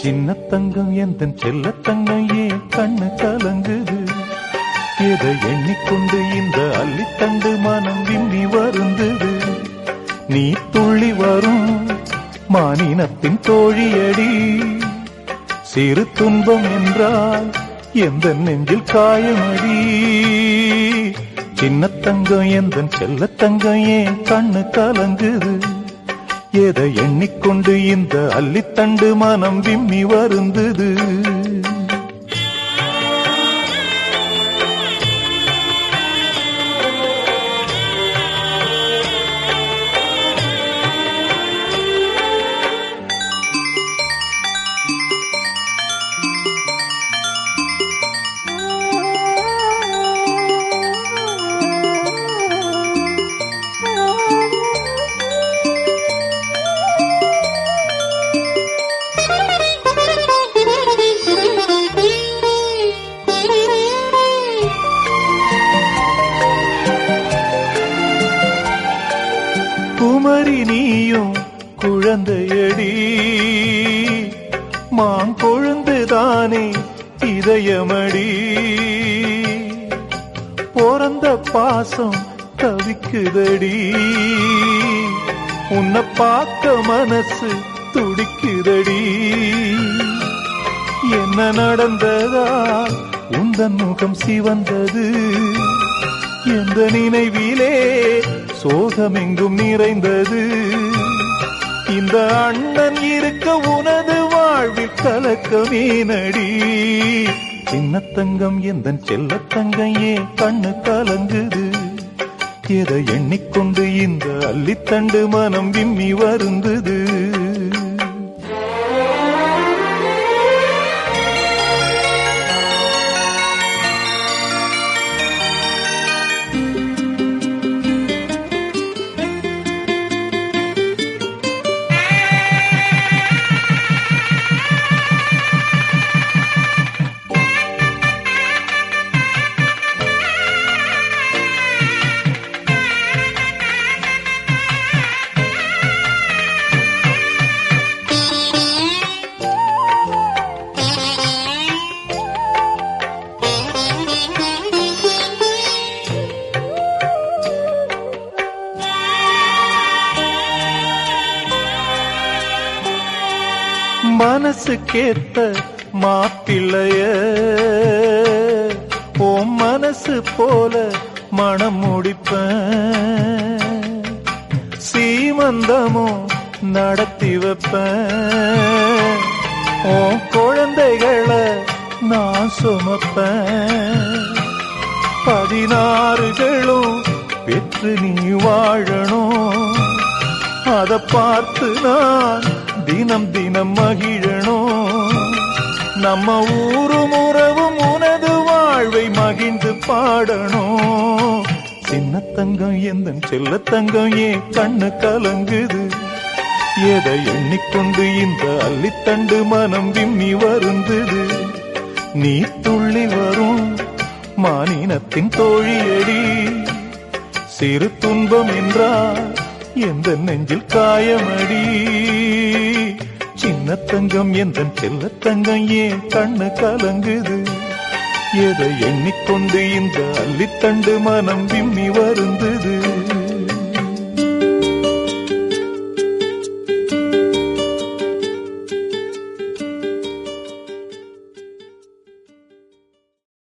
சின்ன தங்கம் எந்த செல்ல தங்கம் ஏன் கண்ணு கலங்குது எதை எண்ணிக்கொண்டு இந்த அள்ளித்தண்டு மனம் விம்மி வருந்தது நீ துள்ளி வரும் மானினத்தின் தோழியடி சிறு துன்பம் என்றால் எந்த நெஞ்சில் காயமடி சின்ன தங்கம் எந்த செல்ல தங்கம் ஏன் கண்ணு கலங்குது எதை எண்ணிக்கொண்டு இந்த அள்ளித்தண்டு மனம் விம்மி வருந்தது குமரி நீயும் குழந்தையடி மாங்கொழுந்துதானே இதயமடி பிறந்த பாசம் தவிக்குதடி உன்னை பார்க்க மனசு துடிக்குதடி என்ன நடந்ததா உந்தன் முகம் சிவந்தது எந்த நினைவிலே சோகமெங்கும் நிறைந்தது இந்த அண்ணன் இருக்க உனது வாழ்வில் கலக்கமே நடி சின்ன தங்கம் எந்த செல்ல தங்கம் ஏன் கண்ணு கலங்குது எதை எண்ணிக்கொண்டு இந்த அள்ளித்தண்டு மனம் விம்மி வருந்தது மனசுக்கேத்த மாப்பிள்ளைய உன் மனசு போல மனம் முடிப்பேன் சீமந்தமும் நடத்தி வைப்பேன் உன் குழந்தைகளை நான் சுமப்பேன் பதினாறுகளும் பெற்று நீ வாழணும் அத பார்த்து நான் தினம் தினம் மகிழணும் நம்ம ஊரும் உறவும் உனது வாழ்வை மகிழ்ந்து பாடணும் சின்ன தங்கம் எந்த செல்ல தங்கம் ஏன் கண்ணு கலங்குது எதை எண்ணிக்கொண்டு இந்த அள்ளித்தண்டு மனம் விம்மி வருந்தது நீ துள்ளி வரும் மானினத்தின் தோழியடி சிறு துன்பம் என்றால் எந்த நெஞ்சில் காயமடி சின்ன தங்கம் எந்த செல்ல தங்கம் ஏன் கண்ணு கலங்குது எதை எண்ணிக்கொண்டு இந்த அள்ளித்தண்டு மனம் விம்மி வருந்தது